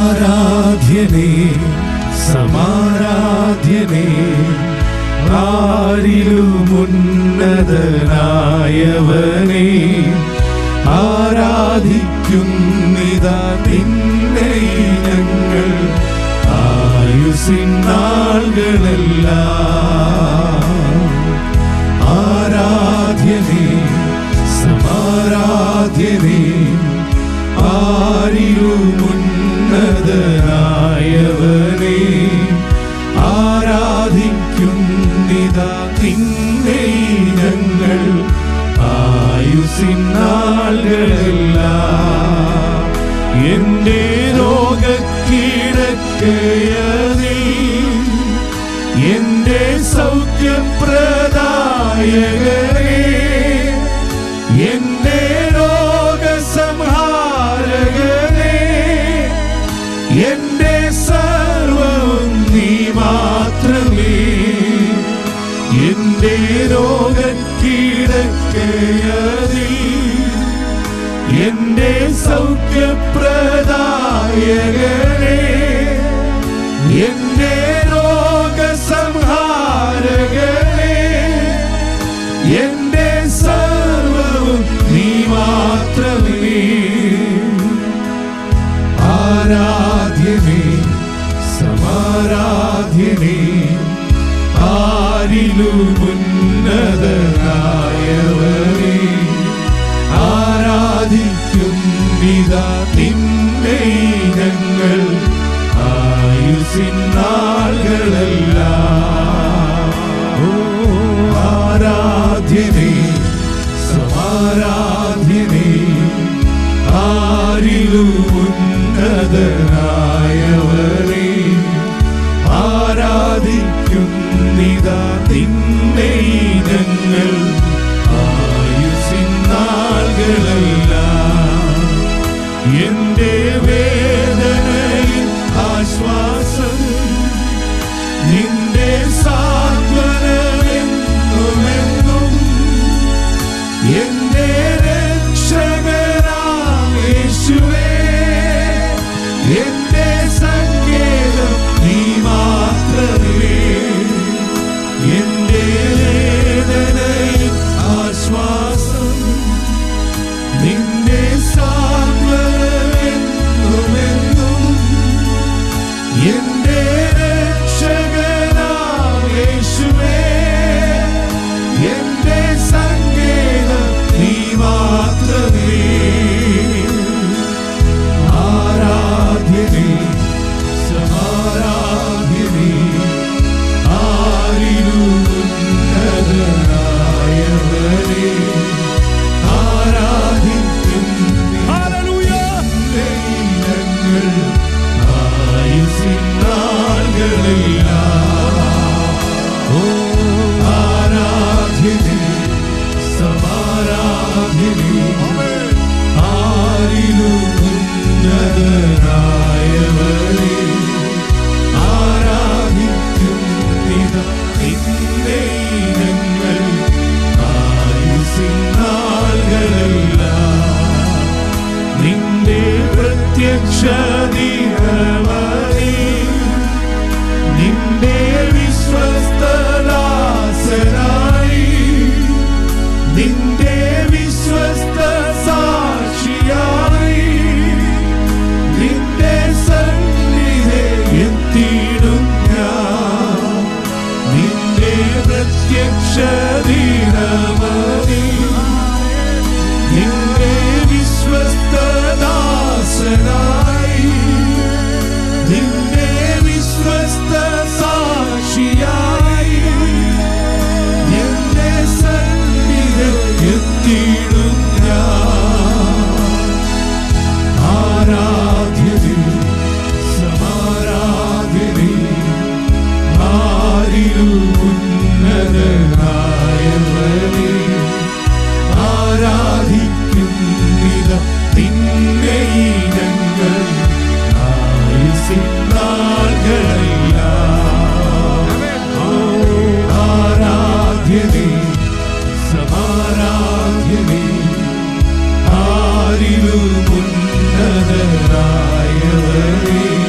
ആരാധ്യനേ സമാരാധ്യനേ ആരിലുമുന്നതനായവനേ ആരാധിക്കുന്നിതാ നിന്നെ ഞങ്ങൾ ആയുസിൻ നാളുകളെല്ലാം ആരാധ്യനേ സമാരാധ്യനേ ആരിലുമുന്നതനായവനേ ആരാധിക്കുന്നിതാ നിന്നെ ഞങ്ങൾ ആയുസിൻ നാളുകളെല്ലാം എന്റെ രോഗക്കീടക്കയതീ എന്റെ സൗഖ്യപ്രദായകരേ എന്റെ രോഗസംഹാരകരേ എന്റെ സർവവും നീ മാത്രമേ എന്റെ രോഗക്കീടക്കയതീ എന്റെ സൗഖ്യപ്രദായകരേ എന്റെ രോഗസംഹാരകരേ എന്റെ സർവവും നീ മാത്രമേ ആരാധ്യനേ സമാരാധ്യനേ ആരിലുമുന്നതനായവനേ ആരാധിക്കും നിതാ നിന്നെ ഞങ്ങൾ ആയുസിൻ നാളുകളെല്ലാം ഓ ആരാധ്യനേ സമാരാധ്യനേ ആരിലുമുന്നതനായവനേ ആരാധിക്കും നിതാ നിന്നെ ഞങ്ങൾ ആയുസിൻ നാളുകളെല്ലാം എന്റെ വേദനയിൽ ആശ്വാസം നിന്റെ സാന്ത്വനമെന്നുമെന്നും എന്റെ രക്ഷകനാം യേശുവേ എന്റെ സങ്കേതം നീ മാത്രമേ എന്റെ വേദനയിൽ ആശ്വാസം നിന്റെ സാന്ത്വനമെന്നുമെന്നും എന്റെ രക്ഷകനാം യേശുവേ എന്റെ സങ്കേതം നീ മാത്രമേ ആരാധ്യനേ സമാരാധ്യനേ ആരിലുന്നതനായവനേ ആരാധിക്കും നിന്നെ ഞങ്ങൾ ആയുസ്സിൻ നാളുകളെല്ലാം ഓ ആരാധ്യനേ സമാരാധ്യനേ ആരിലുന്നതനായവനേ ആരാധിക്കും നിതാ നിന്നെ ഞങ്ങൾ ആയുസ്സിൻ നാളുകളെല്ലാം നിന്റെ പ്രത്യക്ഷ ദിനമണി നിന്റെ വിശ്വസ്തദാസനായി നിന്റെ വിശ്വസ്ത സാക്ഷിയായി നിന്റെ സന്നിധി എത്തിയിടും ഞാൻ നിന്റെ പ്രത്യക്ഷ ദിനമണി നിന്റെ വിശ്വസ്തദാസനായി നിന്റെ വിശ്വസ്ത സാക്ഷിയായി എന്റെ സന്നിധി എത്തിയിടും ഞാൻ ആരാധ്യനേ സമാരാധ്യനേ ആരിലുന്നതനായവനേ ആരാധിക്കും നിത നിന്നെ ഞങ്ങൾ ആയുസ്സിൻ നാളുകളെല്ലാം ഓ, ആരാധ്യനേ സമാരാധ്യനേ ആരിലുമുന്നതനായവനേ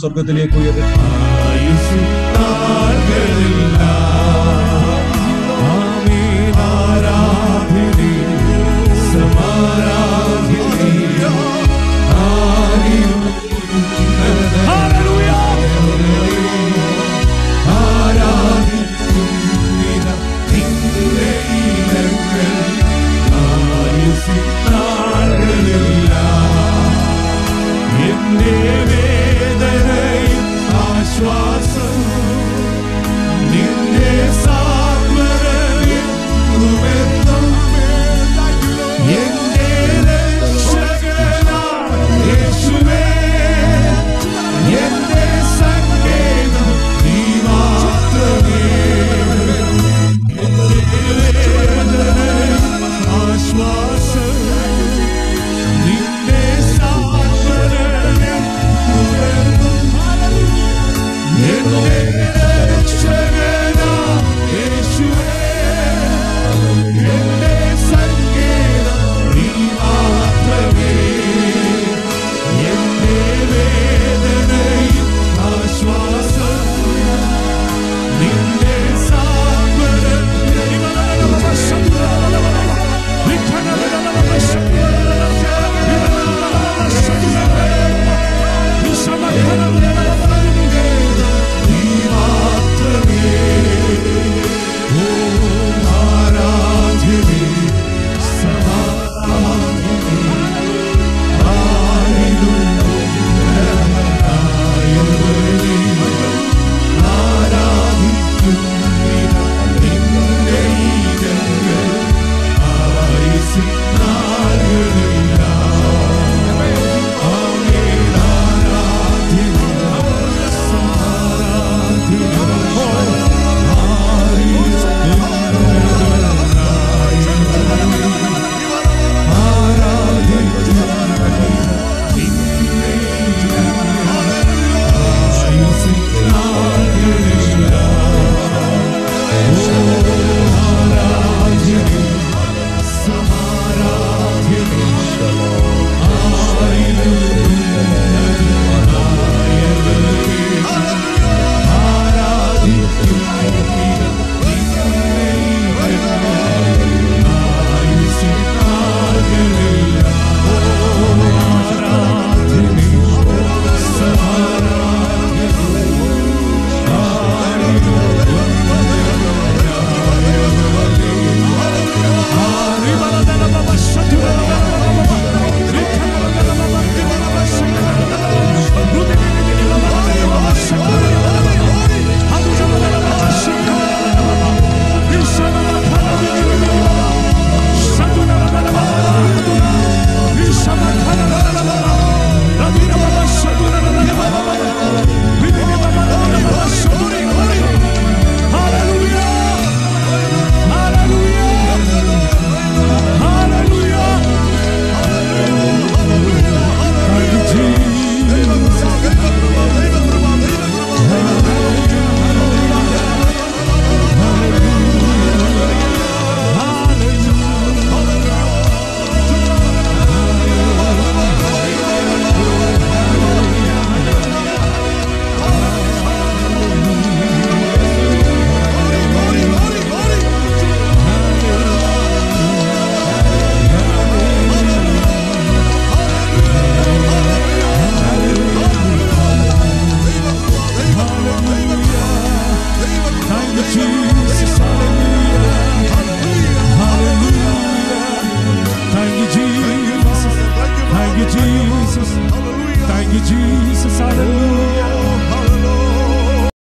സ്വർഗത്തിലേക്ക് ഉയരട്ടെ ആയുസ്സിൻ നാളുകളെല്ലാം ആമേൻ ആരാധനേ സമാരാധനേ ആരാധിക്കുന്നിത നിന്റെ ഇനങ്ങൾ ആയുസ്സിൻ നാളുകളെല്ലാം എന്റെ വേദനയിൽ ആശ്വാസം